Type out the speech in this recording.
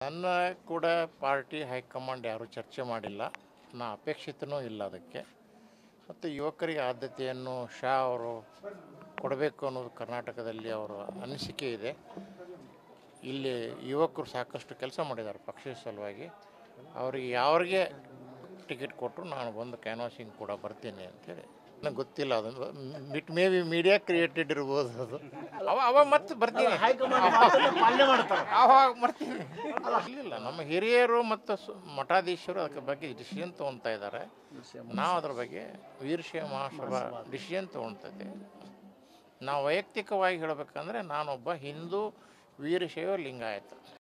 ನನ್ನ ಕೂಡ party high command ಯಾರೂ ಚರ್ಚೆ ಮಾಡಿಲ್ಲ ನಾ ಅಪೇಕ್ಷಿತನೂ ಇಲ್ಲ ಅದಕ್ಕೆ ಮತ್ತು ಯುವಕರಿಗೆ ಆದ್ಯತೆಯನ್ನು ಶಾ ಅವರು ಕೊಡಬೇಕು ಅನ್ನೋದು ಕರ್ನಾಟಕದಲ್ಲಿ ಅವರ ಅನಿಸಿಕೆ ಇದೆ ಇಲ್ಲಿ ಯುವಕರು ಸಾಕಷ್ಟು ಕೆಲಸ ಮಾಡಿದ್ದಾರೆ ಪಕ್ಷದ ಸಲುವಾಗಿ ಅವರಿಗೆ ಯಾವ್ರಿಗೆ ಟಿಕೆಟ್ ಕೊಟ್ಟರು ನಾನು ಬಂದು ಕ್ಯಾನ್ವಾಸಿಂಗ್ ಕೂಡ ಬರ್ತೀನಿ ಅಂತೇಳಿ ನನಗೆ ಗೊತ್ತಿಲ್ಲ ಅದನ್ನು it may be media created ಇರ್ಬೋದು ಅದು ಅವ ಅವ ಮತ್ತೆ ಬರ್ತೀನಿ ಪಾಲನೆ ಮಾಡ್ತಾರೆ ಆವಾಗ ಬರ್ತೀನಿ ಇಲ್ಲ ನಮ್ಮ ಹಿರಿಯರು ಮತ್ತು ಸು- ಮಠಾಧೀಶರು ಅದಕ್ಕೆ ಬಗ್ಗೆ ಡಿಸಿಷನ್ ತೊಗೊತಾ ಇದ್ದಾರೆ ನಾವು ಅದ್ರ ಬಗ್ಗೆ ವೀರಶೈವ ಮಹಾಸಭಾ ಡಿಸಿಷನ್ ತೊಗೊಳ್ತೈತೆ ನಾವು ವೈಯಕ್ತಿಕವಾಗಿ ಹೇಳಬೇಕಂದ್ರೆ ನಾನೊಬ್ಬ ಹಿಂದೂ ವೀರಶೈವ ಲಿಂಗಾಯತ